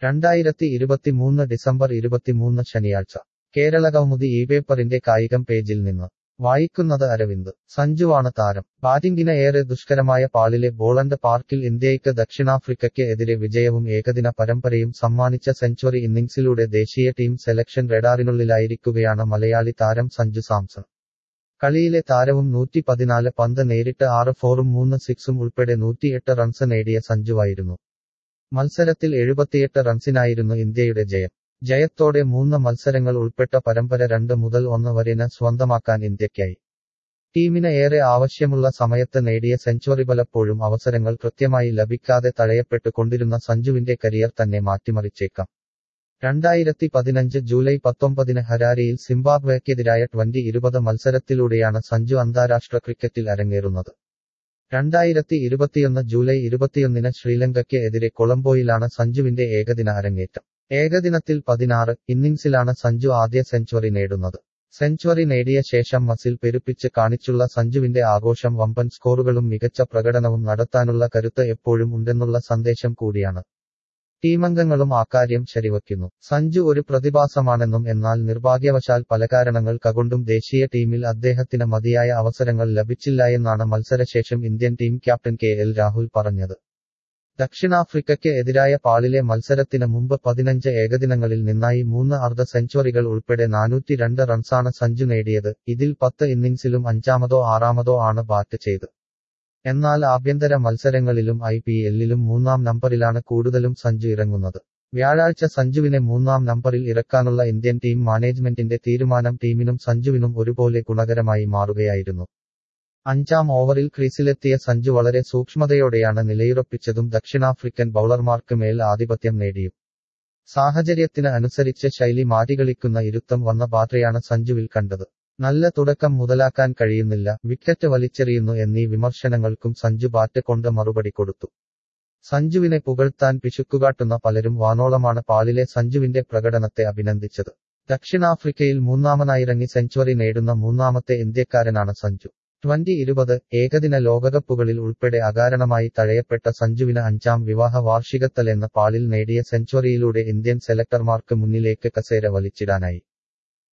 രണ്ടായിരത്തി ഇരുപത്തിമൂന്ന് ഡിസംബർ ഇരുപത്തിമൂന്ന് ശനിയാഴ്ച കേരള കൗമുദി ഈ പേപ്പറിന്റെ കായികം പേജിൽ നിന്ന് വായിക്കുന്നത് അരവിന്ദ് സഞ്ജുവാണ് താരം ബാറ്റിംഗിന് ഏറെ ദുഷ്കരമായ പാളിലെ ബോളണ്ട് പാർക്കിൽ ഇന്ത്യയ്ക്ക് ദക്ഷിണാഫ്രിക്കയ്ക്ക് എതിരെ വിജയവും ഏകദിന പരമ്പരയും സമ്മാനിച്ച സെഞ്ചുറി ഇന്നിംഗ്സിലൂടെ ദേശീയ ടീം സെലക്ഷൻ റഡാറിനുള്ളിലായിരിക്കുകയാണ് മലയാളി താരം സഞ്ജു സാംസൺ കളിയിലെ താരവും നൂറ്റി പതിനാല് പന്ത് നേരിട്ട് ആറ് ഫോറും മൂന്ന് സിക്സും ഉൾപ്പെടെ നൂറ്റിയെട്ട് റൺസ് നേടിയ സഞ്ജുവായിരുന്നു മത്സരത്തിൽ എഴുപത്തിയെട്ട് റൺസിനായിരുന്നു ഇന്ത്യയുടെ ജയം ജയത്തോടെ മൂന്ന് മത്സരങ്ങൾ ഉൾപ്പെട്ട പരമ്പര രണ്ട് മുതൽ ഒന്ന് വരെന് സ്വന്തമാക്കാൻ ഇന്ത്യയ്ക്കായി ടീമിന് ഏറെ ആവശ്യമുള്ള സമയത്ത് നേടിയ സെഞ്ചുറി പലപ്പോഴും അവസരങ്ങൾ കൃത്യമായി ലഭിക്കാതെ തഴയപ്പെട്ടു കൊണ്ടിരുന്ന സഞ്ജുവിന്റെ കരിയർ തന്നെ മാറ്റിമറിച്ചേക്കാം രണ്ടായിരത്തി പതിനഞ്ച് ജൂലൈ പത്തൊമ്പതിന് ഹരാരിയിൽ സിംബാബ്വേക്കെതിരായ ട്വന്റി ഇരുപത് മത്സരത്തിലൂടെയാണ് സഞ്ജു അന്താരാഷ്ട്ര ക്രിക്കറ്റിൽ അരങ്ങേറുന്നത് രണ്ടായിരത്തി ഇരുപത്തിയൊന്ന് ജൂലൈ ഇരുപത്തിയൊന്നിന് ശ്രീലങ്കയ്ക്ക് എതിരെ കൊളംബോയിലാണ് സഞ്ജുവിന്റെ ഏകദിന അരങ്ങേറ്റം ഏകദിനത്തിൽ പതിനാറ് ഇന്നിംഗ്സിലാണ് സഞ്ജു ആദ്യ സെഞ്ചുറി നേടുന്നത് സെഞ്ചുറി നേടിയ ശേഷം മസിൽ പെരുപ്പിച്ച് കാണിച്ചുള്ള സഞ്ജുവിന്റെ ആഘോഷം വമ്പൻ സ്കോറുകളും മികച്ച പ്രകടനവും നടത്താനുള്ള കരുത്ത് എപ്പോഴും ഉണ്ടെന്നുള്ള സന്ദേശം കൂടിയാണ് ടീമംഗങ്ങളും അക്കാര്യം ശരിവയ്ക്കുന്നു സഞ്ജു ഒരു പ്രതിഭാസമാണെന്നും എന്നാൽ നിർഭാഗ്യവശാൽ പല കാരണങ്ങൾ കകൊണ്ടും ദേശീയ ടീമിൽ അദ്ദേഹത്തിന് മതിയായ അവസരങ്ങൾ ലഭിച്ചില്ലായെന്നാണ് മത്സരശേഷം Indian team captain K L Rahul പറഞ്ഞത് ദക്ഷിണാഫ്രിക്കയ്ക്ക് എതിരായ പാളിലെ മത്സരത്തിന് മുമ്പ് പതിനഞ്ച് ഏകദിനങ്ങളിൽ നിന്നായി മൂന്ന് അർദ്ധ സെഞ്ചുറികൾ ഉൾപ്പെടെ നാനൂറ്റി രണ്ട് റൺസാണ് സഞ്ജു നേടിയത് ഇതിൽ പത്ത് ഇന്നിംഗ്സിലും അഞ്ചാമതോ ആറാമതോ ആണ് ബാറ്റ് ചെയ്ത് എന്നാൽ ആഭ്യന്തര മത്സരങ്ങളിലും ഐ പി എല്ലിലും മൂന്നാം നമ്പറിലാണ് കൂടുതലും സഞ്ജു ഇറങ്ങുന്നത് വ്യാഴാഴ്ച സഞ്ജുവിനെ മൂന്നാം നമ്പറിൽ ഇറക്കാനുള്ള ഇന്ത്യൻ ടീം മാനേജ്മെന്റിന്റെ തീരുമാനം ടീമിനും സഞ്ജുവിനും ഒരുപോലെ ഗുണകരമായി മാറുകയായിരുന്നു അഞ്ചാം ഓവറിൽ ക്രീസിലെത്തിയ സഞ്ജു വളരെ സൂക്ഷ്മതയോടെയാണ് നിലയുറപ്പിച്ചതും ദക്ഷിണാഫ്രിക്കൻ ബൌളർമാർക്ക് മേൽ ആധിപത്യം നേടിയും സാഹചര്യത്തിന് അനുസരിച്ച് ശൈലി മാറ്റികളിക്കുന്ന ഇരുത്തം വന്ന ബാറ്റയാണ് സഞ്ജുവിൽ കണ്ടത് നല്ല തുടക്കം മുതലാക്കാൻ കഴിയുന്നില്ല വിക്കറ്റ് വലിച്ചെറിയുന്നു എന്നീ വിമർശനങ്ങൾക്കും സഞ്ജു ബാറ്റ് കൊണ്ട് മറുപടി കൊടുത്തു സഞ്ജുവിനെ പുകഴ്ത്താൻ പിശുക്കുകാട്ടുന്ന പലരും വാനോളമാണ് പാളിലെ സഞ്ജുവിന്റെ പ്രകടനത്തെ അഭിനന്ദിച്ചത് ദക്ഷിണാഫ്രിക്കയിൽ മൂന്നാമനായിറങ്ങി സെഞ്ചുറി നേടുന്ന മൂന്നാമത്തെ ഇന്ത്യക്കാരനാണ് സഞ്ജു ട്വന്റി ഇരുപത് ഏകദിന ലോകകപ്പുകളിൽ ഉൾപ്പെടെ അകാരണമായി തഴയപ്പെട്ട സഞ്ജുവിന് അഞ്ചാം വിവാഹ വാർഷികത്തലെന്ന പാളിൽ നേടിയ സെഞ്ചുറിയിലൂടെ ഇന്ത്യൻ സെലക്ടർമാർക്ക് മുന്നിലേക്ക് കസേര വലിച്ചിടാനായി